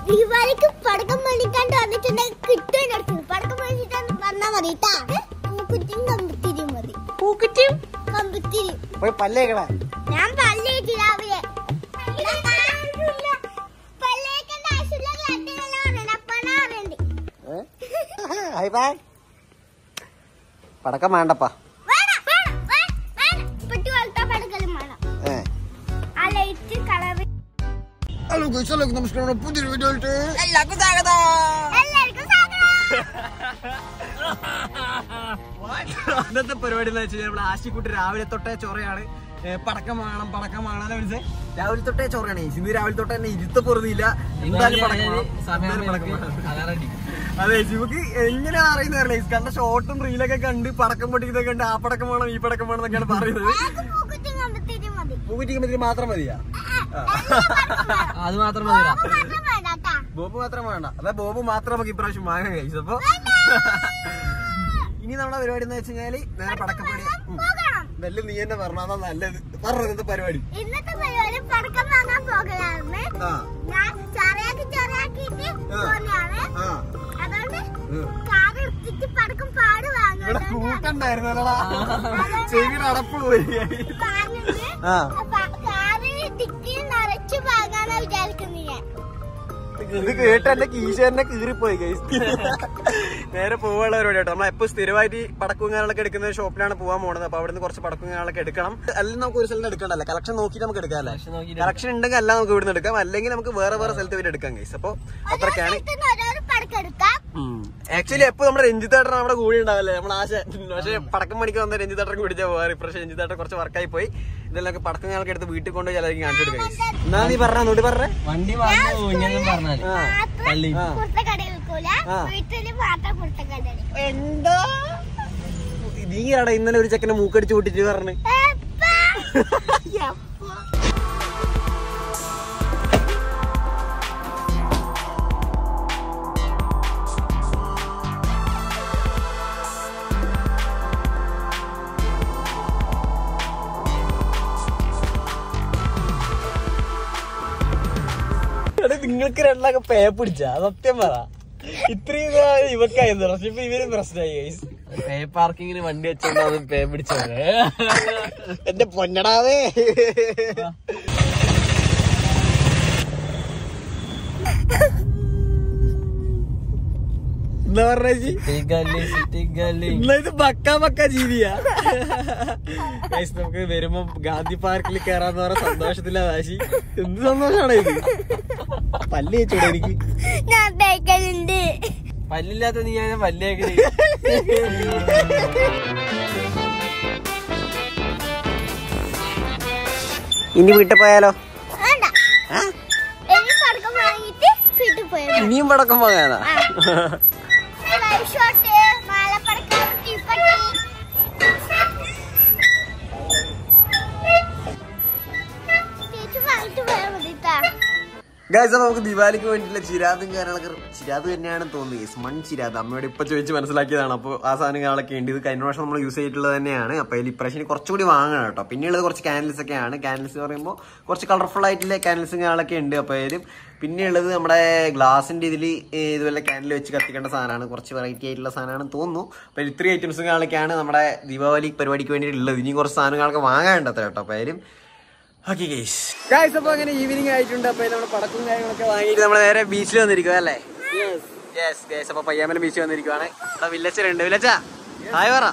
ദീപാവലിക്ക് പടക്കം മേടിക്കാണ്ട് വന്നിട്ടുണ്ടെങ്കിൽ കിട്ടുവാൻ അടുത്തത് പടക്കം മേടിച്ചിട്ട് വന്നാ മതി കേട്ടാ പൂക്കുറ്റിയും കമ്പത്തിരിയും മതി പൂക്കുറ്റിയും കമ്പത്തിരി പോയി പല്ലേക്കണേ ഞാൻ പല്ലേറ്റ് രാവിലെ പല്ലേക്കേണ്ട ആവശ്യമില്ല ഗ്ലാറ്റിനെല്ലാം പറയണ്ട അപ്പണാ പറയണ്ടേ ഹൈ ബൈ പടക്കം വേണ്ടപ്പാ വേണം വേണം വേണം വേണം പെട്ടി പോലത്തെ പടക്കലും വേണം ഏ ആ ലൈറ്റ് കളർ ഹലോ ഗൈസ് എല്ലാവർക്കും നമസ്കാരം പുതിയൊരു വീഡിയോ ആയിട്ട് എല്ലാവർക്കും സ്വാഗതം എല്ലാവർക്കും സ്വാഗതം ഇന്നത്തെ പരിപാടി എന്ന് വെച്ചാൽ നമ്മുടെ ആശിക്കുട്ടി രാവിലെ തൊട്ടേ ചൊറയാണ് ഏ, പടക്കം വാങ്ങണം പടക്കം വാങ്ങണം അല്ലേ മനസ്സിലായി രാവിലെ തൊട്ടേ ചൊറയാണ് ഇന്ന് രാവിലെ തൊട്ടേ തന്നെ ഇരുത്ത പൊറുതിയില്ല എന്തായാലും പടക്കം വേണം. എന്തായാലും പടക്കം വേണം. അതെ ശിവക്ക് എങ്ങനെയാണ് അറിയുന്നത് കണ്ട ഷോർട്ടും റീലൊക്കെ കണ്ട് പടക്കം പൊട്ടിക്കുന്നൊക്കെ കണ്ട് ആ പടക്കം വേണം ഈ പടക്കം വേണം എന്നൊക്കെയാണ് പറയുന്നത് ആകെ പൂക്കുറ്റിയും കമ്പത്തിരിയും മതി പൂക്കുറ്റിക്കുമ്പത്തിന് മാത്രം മതിയാ അത് മാത്രം ബോബ് മാത്രം വേണ്ട കേട്ടാ ബോബ് മാത്രം വേണ്ട അതാ ബോബ് മാത്രം നമുക്ക് ഇപ്രാവശ്യം വാങ്ങാൻ കഴിച്ചു അപ്പൊ ഇനി നമ്മുടെ പരിപാടി എന്ന് വെച്ചാല് നേരെ പടക്കപ്പടി പോകണം നെല്ല് നീ തന്നെ പറഞ്ഞാ നല്ലത് പറഞ്ഞത് ഇന്നത്തെ പരിപാടി ഇന്നത്തെ പരിപാടി പടക്കം വാങ്ങാൻ പോകലായിരുന്നു ആ ഞാൻ ചെറിയാക്കി ചെറിയാക്കിയിട്ട് പോന്നെയാണ് ആ അതുകൊണ്ട് ഉം. കാർ എടുത്തിട്ട് പടക്കം പാട് ഇവിടെ വാങ്ങുന്നുണ്ട് കൂട്ടുണ്ടായിരുന്നല്ലടാ ചെവിയുടെ അടപ്പ് പോയി പറഞ്ഞിട്ട് ആ കാറ് ഡിക്കി നിറച്ച് വാങ്ങാനാ വിചാരിക്കുന്നത് ഞാൻ ഇത് കേട്ട് എന്റെ കീശ തന്നെ കീറിപ്പോയി ഗൈസ് നേരെ പോവാനുള്ള പരിപാടി കേട്ടോ നമ്മൾ എപ്പോ സ്ഥിരമായിട്ട് ഈ പടക്കും കാര്യങ്ങളൊക്കെ എടുക്കുന്ന ഒരു ഷോപ്പിലാണ് പോകാൻ പോണത് അപ്പൊ അവിടുന്ന് കുറച്ച് പടക്കും കാര്യങ്ങളൊക്കെ എടുക്കണം അല്ലെങ്കിൽ നമുക്ക് ഒരു സ്ഥലത്ത് എടുക്കണ്ടല്ലോ കളക്ഷൻ നോക്കിയിട്ട് നമുക്ക് എടുക്കാം അല്ലേ കളക്ഷൻ ഉണ്ടെങ്കിൽ എല്ലാം നമുക്ക് ഇവിടുന്ന് എടുക്കാം അല്ലെങ്കിൽ നമുക്ക് വേറെ വേറെ സ്ഥലത്ത് പോയിട്ട് എടുക്കാം ഗൈസ് അപ്പൊ അത്രക്കാണ് ഇവിടുന്ന് ഓരോരോ പടക്കം എടുക്കാം ആക്ച്വലി എപ്പോ നമ്മുടെ രഞ്ജിത്തേട്ടൻ നമ്മുടെ കൂടെ ഉണ്ടാവല്ലേ നമ്മുടെ ആശ പക്ഷേ പടക്കം മണിക്ക് വന്ന രഞ്ജിത്തേട്ടൻ കുടിച്ചാൽ പോകാറ് ഇപ്രാവശ്യം രഞ്ജിത്തേട്ടൻ കുറച്ച് വർക്കായി പോയി ഇതെല്ലാം പടക്കം ഞങ്ങൾക്ക് എടുത്ത് വീട്ടിൽ കൊണ്ട് ചിലർക്ക് കാണിച്ചു കൊടുക്കാം guys. എന്നാ നീ പറഞ്ഞ നോട്ടി പറഞ്ഞേ വണ്ടി വാങ്ങുമ്പോ ഊഞ്ഞെന്നും പറഞ്ഞാല് ആ മാത്രം ആ. പുറത്തെ കട വിൽക്കൂല ആ. വീട്ടില് മാത്രം പുറത്തെ കട എന്താ നീ ആടാ ഇന്നലെ ഒരു ചെക്കനെ മൂക്കടിച്ച് പൊട്ടിച്ച് പറഞ്ഞു നിങ്ങൾക്ക് രണ്ടാക്കെ പേ പിടിച്ച സത്യം പറ ഇത്രയും ഇത് ഇവക്കായിരുന്നു പക്ഷെ ഇപ്പൊ ഇവരും പ്രശ്നമായി ഗൈസ് പേ പാർക്കിങ്ങിന് വണ്ടി വെച്ചോണ്ട് അത് പേ പിടിച്ചത് എന്റെ പൊന്നടാവേ എന്താ പറഞ്ഞ സിറ്റിഗല്ലി സിറ്റിഗല്ലി എന്നാ ഇത് ബക്ക ബക്ക ജീവിയാ Guys, നമുക്ക് വരുമ്പോ ഗാന്ധി പാർക്കിൽ കയറാന്ന് പറഞ്ഞ സന്തോഷത്തില്ല വാശി എന്ത് സന്തോഷാണ് ഇത് പല്ല് വെച്ചോടെ എനിക്ക് ഞാൻ ബേക്കലുണ്ട് പല്ലില്ലാത്ത നീ ഞാൻ പല്ലിയാക്കി ഇനി വീട്ടിൽ പോയാലോ വേണ്ട ഇനി പടക്കം വാങ്ങിയിട്ട് വീട്ടിൽ പോയത് ഇനിയും പടക്കം വാങ്ങാനാ ലൈവ് ഷോട്ട് മാലപ്പടക്കം തീപ്പട്ടി ചേച്ചി വാങ്ങിട്ട് പോയാൽ മതി ട്ടാ. ഗൈസ് അപ്പൊ നമുക്ക് ദിവാലിക്ക് വേണ്ടിയിട്ടുള്ള ചിരാതും കാര്യങ്ങളൊക്കെ ചിരാത് തന്നെയാണ് തോന്നുന്നത് ഗൈസ് മൺ ചിരാത് അമ്മയോട് ഇപ്പൊ ചോദിച്ച് മനസ്സിലാക്കിയതാണ് അപ്പോൾ ആ സാധനം കാര്യങ്ങളൊക്കെ ഉണ്ട് ഇത് കഴിഞ്ഞ പ്രാവശ്യം നമ്മൾ യൂസ് ചെയ്തിട്ടുള്ളത് തന്നെയാണ് അപ്പൊ ഇതിൽ ഇപ്രാവശ്യം കുറച്ചുകൂടി വാങ്ങണം കേട്ടോ പിന്നെയുള്ളത് കുറച്ച് കാൻഡിൽസ് ഒക്കെയാണ് കാൻഡിൽസ് എന്ന് പറയുമ്പോൾ കുറച്ച് കളർഫുൾ ആയിട്ടുള്ള കാൻഡിൽസും കാര്യങ്ങളൊക്കെ ഉണ്ട് അപ്പോൾ അതിലും പിന്നെയുള്ളത് നമ്മുടെ ഗ്ലാസിന്റെ ഇതിൽ ഇതുപോലെ കാൻഡിൽ വെച്ച് കത്തിക്കേണ്ട സാധനമാണ് കുറച്ച് വെറൈറ്റി ആയിട്ടുള്ള സാധനമാണെന്ന് തോന്നുന്നു അപ്പോൾ ഇത്രയും ഐറ്റംസും കാര്യങ്ങളൊക്കെയാണ് നമ്മുടെ ദീപാവലി പരിപാടിക്ക് വേണ്ടിയിട്ടുള്ളത് ഇനി കുറച്ച് സാധനങ്ങളൊക്കെ വാങ്ങാനുണ്ട് കേട്ടോ അപ്പോൾ അതിലും ഓക്കെ ഗൈസ് ഗൈസ് അപ്പൊ അങ്ങനെ ഈവനിങ് ആയിട്ടുണ്ട് അപ്പൊ നമ്മുടെ പടക്കും കാര്യങ്ങളൊക്കെ വാങ്ങിയിട്ട് നമ്മൾ നേരെ ബീച്ചിൽ വന്നിരിക്കുക അല്ലേ യെസ് ഗൈസ് അപ്പൊ പയ്യാമല ബീച്ചിൽ വന്നിരിക്കുവാണ് ഇവിടെ വില്ലച്ചനുണ്ട് വില്ലച്ച ഹായ് പറ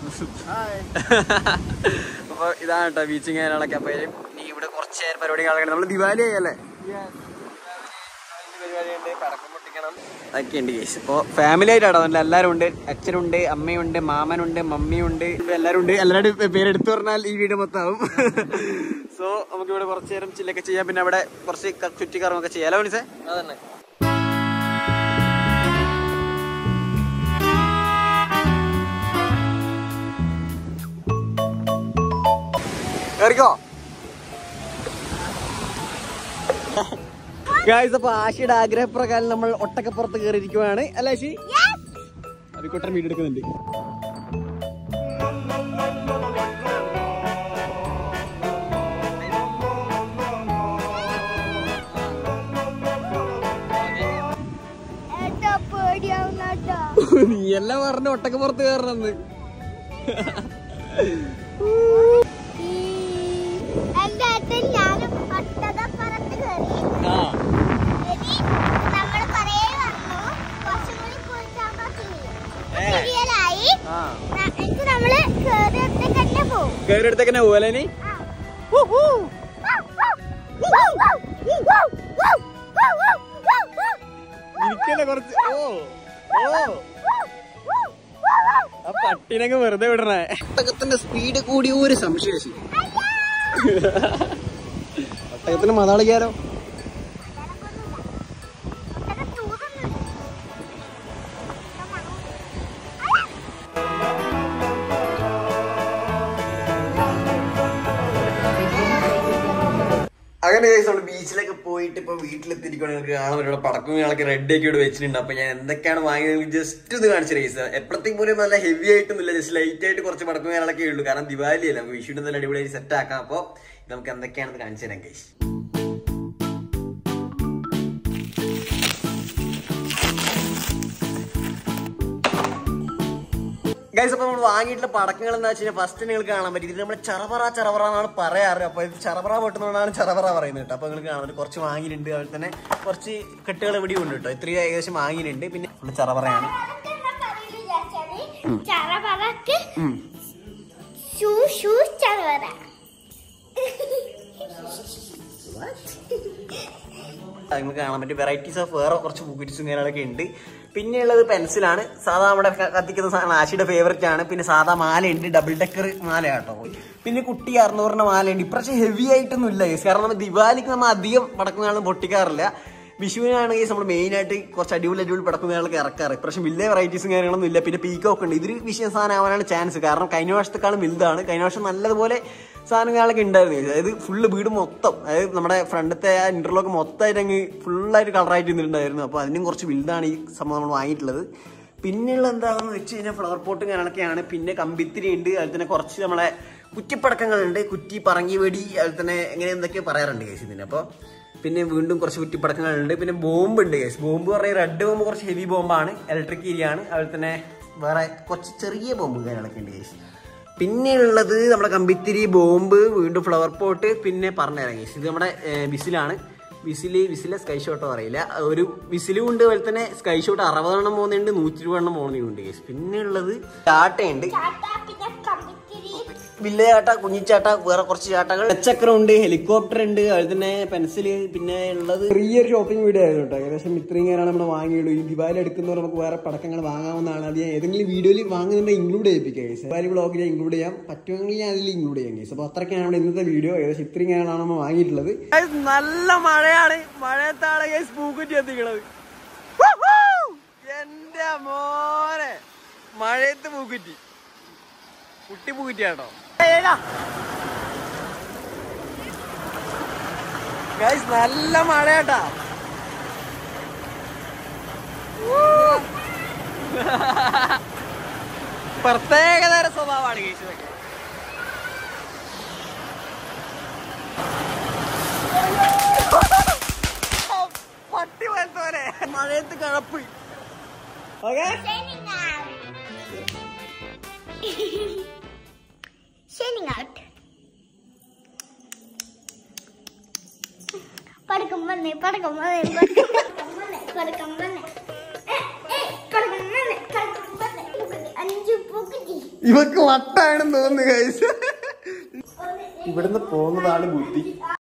അപ്പൊ ഇതാണ് കേട്ടോ ബീച്ചും കാര്യങ്ങളൊക്കെ അപ്പൊ ഇനി ഇവിടെ കുറച്ച് നേരം പരിപാടി കാണാൻ നമ്മൾ ദിവാലി ആയല്ലേ പരിപാടിയുണ്ട് പടക്കം പൊട്ടിക്കണം അതൊക്കെ ഉണ്ട് കേസ് ഇപ്പൊ ഫാമിലി ആയിട്ടാണോ നല്ല എല്ലാവരും ഉണ്ട് അച്ഛനുണ്ട് അമ്മയുണ്ട് മാമനുണ്ട് മമ്മിയുണ്ട് ഇപ്പൊ എല്ലാവരും ഉണ്ട് എല്ലാവരുടെ പേരെടുത്തു പറഞ്ഞാൽ ഈ വീട് മൊത്തമാവും സോ നമുക്ക് ഇവിടെ കുറച്ച് നേരം ചില്ലൊക്കെ ചെയ്യാം പിന്നെ അവിടെ കുറച്ച് ക- ചുറ്റിക്കറങ്ങൊക്കെ ചെയ്യാലോ മനസ്സേ അതന്നെ കേറിക്കോ ഗായ്സ് അപ്പൊ ആശയുടെ ആഗ്രഹപ്രകാരം നമ്മൾ ഒട്ടക്കപ്പുറത്ത് കയറിയിരിക്കുവാണ് അല്ലേ ആശി അരിക്കൊട്ടൻ വീട് എടുക്കുന്നുണ്ട് പേടിയാവുന്നാട്ടോ നീ എല്ലാം പറഞ്ഞു ഒട്ടക്കപ്പുറത്ത് കയറണമെന്ന് എന്റെ ഏട്ടൻ ഞാനും ഒട്ടകപ്പുറത്ത് കയറി ആ ഇനി നമ്മള് കുറേ വന്നു കുറച്ചും കൂടി കുളിച്ചാകുമ്പോ ഏ. ശരിയലായി ആ എന്നിട്ട് നമ്മള് കേറിയത്തെ തന്നെ പോകും കയറിയെടുത്തേക്കന്നെ ഓലനി ഇരിക്കല്ലേ കുറച്ച് ഓ ഓ ആ പട്ടിനൊക്കെ വെറുതെ വിടണേ ഒട്ടകത്തിന്റെ സ്പീഡ് കൂടി ഒരു സംശയം ഒട്ടകത്തിന് മതാളിക്കാരോ അങ്ങനെ നമ്മൾ ബീച്ചിലൊക്കെ പോയിട്ട് ഇപ്പൊ വീട്ടിലെത്തിരിക്കുകയാണ് നിങ്ങൾക്ക് കാണാൻ പറ്റുള്ള പടക്കും ഞങ്ങളൊക്കെ റെഡി ഒക്കെ ഇവിടെ വെച്ചിട്ടുണ്ട് അപ്പൊ ഞാൻ എന്തൊക്കെയാണ് വാങ്ങിയത് ജസ്റ്റ് ഒന്ന് കാണിച്ചു റേസ് എപ്പോഴത്തേക്ക് പോലും നല്ല ഹെവി ആയിട്ടൊന്നുമില്ല ജസ്റ്റ് ലൈറ്റ് ആയിട്ട് കുറച്ച് പടക്കും ഞങ്ങളൊക്കെ ഉള്ളൂ കാരണം ദിവാലി അല്ല നമുക്ക് വിഷുവിന്റെ നല്ല അടിപൊളിയായി സെറ്റ് ആക്കാം അപ്പൊ നമുക്ക് എന്തൊക്കെയാണെന്ന് കാണിച്ചു തരാം കൈസ് ഗൈസ് അപ്പൊ നമ്മൾ വാങ്ങിയിട്ടുള്ള പടക്കങ്ങൾ എന്താ വെച്ചാൽ ഫസ്റ്റ് നിങ്ങൾക്ക് കാണാൻ പറ്റും ഇത് നമ്മൾ ചറവറ ചറവറ എന്നാണ് പറയാറ് അപ്പൊ ഇത് ചറവറ പൊട്ടുന്നതുകൊണ്ടാണ് ചറവറ പറയുന്നത് കേട്ടോ അപ്പൊ നിങ്ങൾക്ക് കാണാൻ പറ്റും കുറച്ച് വാങ്ങിയിട്ടുണ്ട് അതുപോലെ തന്നെ കുറച്ച് കെട്ടുകൾ ഇവിടെ ഉണ്ട് കേട്ടോ ഇത്രയും ഏകദേശം വാങ്ങിയിട്ടുണ്ട് പിന്നെ ഫുള്ള് ചറവറയാണ് ചറപറക്ക് ഷൂ ഷൂ ചറവറ നിങ്ങൾക്ക് കാണാൻ പറ്റും വെറൈറ്റീസ് ഓഫ് വേറെ കുറച്ച് ബുക്കിറ്റ്സും കാര്യങ്ങളൊക്കെ ഉണ്ട് പിന്നെ ഉള്ളത് പെൻസിലാണ് സാധാ നമ്മുടെ ക- കത്തിക്കുന്ന സാധനം ആശിയുടെ ഫേവററ്റ് ആണ് പിന്നെ സാധാ മാലയുണ്ട് ഡബിൾ ഡെക്കർ മാല കേട്ടോ പിന്നെ കുട്ടി അറുന്നൂറിന്റെ മാലയുണ്ട് ഇപ്രാവശ്യം ഹെവി ആയിട്ടൊന്നും ഇല്ല guys. കാരണം നമ്മൾ ദിവാലിക്ക് നമ്മൾ അധികം പടക്കുന്നതാണ് പൊട്ടിക്കാറില്ല വിഷുവിനാണെങ്കിൽ നമ്മൾ മെയിൻ ആയിട്ട് കുറച്ച് അടിപൊളി അടിപൊളി പടക്കുന്നയാളൊക്കെ ഇറക്കാറ് ഇപ്രാവശ്യം വലിയ വെറൈറ്റീസും കാര്യങ്ങളൊന്നും ഇല്ല പിന്നെ പീക്കോക്ക് ഉണ്ട് ഇതൊരു വിഷയ സാധനം ആവാനാണ് ചാൻസ് കാരണം കഴിഞ്ഞ വർഷത്തെക്കാളും വലുതാണ് കഴിഞ്ഞ വർഷം നല്ലതുപോലെ സാധനങ്ങളൊക്കെ ഉണ്ടായിരുന്നു അതായത് ഫുള്ള് വീട് മൊത്തം അതായത് നമ്മുടെ ഫ്രണ്ടത്തെ ആ ഇന്റർലോക്ക് മൊത്തമായിട്ട് അങ്ങ് ഫുള്ളായിട്ട് കളറായിട്ട് നിന്നിട്ടുണ്ടായിരുന്നു അപ്പോൾ അതിനും കുറച്ച് വലുതാണ് ഈ സംഭവം നമ്മൾ വാങ്ങിയിട്ടുള്ളത് പിന്നെയുള്ള എന്താണെന്ന് വെച്ച് കഴിഞ്ഞാൽ ഫ്ലവർ പോട്ടും കാര്യങ്ങളൊക്കെയാണ് പിന്നെ കമ്പിത്തിരി ഉണ്ട് അതിൽ തന്നെ കുറച്ച് നമ്മളെ കുറ്റിപ്പടക്കങ്ങളുണ്ട് കുറ്റി പറങ്ങി വെടി അതിൽ തന്നെ എങ്ങനെ എന്തൊക്കെയോ പറയാറുണ്ട് കേസ് ഇതിന് അപ്പോൾ പിന്നെ വീണ്ടും കുറച്ച് കുറ്റിപ്പടക്കങ്ങളുണ്ട് പിന്നെ ബോംബ് ഉണ്ട് കേസ് ബോംബ് പറഞ്ഞാൽ റെഡ് ബോംബ് കുറച്ച് ഹെവി ബോംബാണ് ഇലക്ട്രിക് ഏരിയയാണ് അതുപോലെ തന്നെ വേറെ കുറച്ച് ചെറിയ ബോംബ് കാര്യങ്ങളൊക്കെ ഉണ്ട് കേസ് പിന്നെ ഉള്ളത് നമ്മുടെ കമ്പിത്തിരി ബോംബ് വീണ്ടും ഫ്ലവർ പോട്ട് പിന്നെ പറഞ്ഞുതരാം കേസ് ഇത് നമ്മുടെ ഏഹ്, വിസിലാണ് വിസില് വിസിലെ സ്കൈ ഷോട്ടോ അറിയില്ല ഒരു വിസിലും ഉണ്ട് അതുപോലെ തന്നെ സ്കൈ ഷോട്ട് അറുപതെണ്ണം പോകുന്നുണ്ട് നൂറ്റി രൂപ എണ്ണം പോകുന്നുണ്ട് കേസ് പിന്നെ ഉള്ളത് ചാട്ടയുണ്ട് ചാട്ട പിന്നെ കമ്പിത്തിരി വില്ല ചാട്ട കുഞ്ഞിച്ചാട്ട വേറെ കുറച്ച് ചാട്ടകൾ ചക്രം ഉണ്ട് ഹെലികോപ്റ്റർ ഉണ്ട് അതുപോലെ തന്നെ പെൻസിൽ പിന്നെ ഉള്ളത് ചെറിയൊരു ഷോപ്പിംഗ് വീഡിയോ ആയിരുന്നു കേട്ടോ ഏകദേശം ഇത്രയും കാര്യമാണ് നമ്മൾ വാങ്ങിയുള്ളൂ ഈ ദിവാലി എടുക്കുന്നവർ നമുക്ക് വേറെ പടക്കങ്ങൾ വാങ്ങാവുന്നതാണ് അത് ഞാൻ ഏതെങ്കിലും വീഡിയോയിൽ വാങ്ങുന്നുണ്ടെങ്കിൽ ഇൻക്ലൂഡ് ചെയ്യിപ്പിക്കുക ഗൈസ് ദിവാലി വ്ളോഗിൽ ഇൻക്ലൂഡ് ചെയ്യാം പറ്റുമെങ്കിൽ ഞാൻ അതിൽ ഇൻക്ലൂഡ് ചെയ്യാം ഗൈസ് അപ്പോൾ അത്രയ്ക്കാണ് നമ്മുടെ ഇന്നത്തെ വീഡിയോ ഏകദേശം ഇത്രയും കാര്യമാണ് നമ്മൾ വാങ്ങിയിട്ടുള്ളത് നല്ല മഴയാണ് മഴയത്താണ് ഗൈസ് പൂക്കുറ്റി എത്തിക്കണത് എന്റെ മോനെ മഴയത്ത് പൂക്കുറ്റി കുട്ടി പൂക്കുറ്റിയാട്ടോ ഗൈസ് നല്ല മഴയാട്ടാ പ്രത്യേകതര സ്വഭാവമാണ് ഗൈസ് ഇതൊക്കെ പട്ടി പോലത്തോരെ മഴയത്ത് കഴപ്പ് ഓക്കെ Shining out. പടക്കം വന്നേ പടക്കം വന്നേ പടക്കം വന്നേ പടക്കം വന്നേ ഏ, ഏ, പടക്കം വന്നേ പടക്കം വന്നേ അഞ്ചു പൂക്കുറ്റി ഇവക്ക് വട്ടാണെന്ന് തോന്നുന്നു ഗൈസ് ഇവിടുന്ന് പോകുന്നതാണ് ബുദ്ധി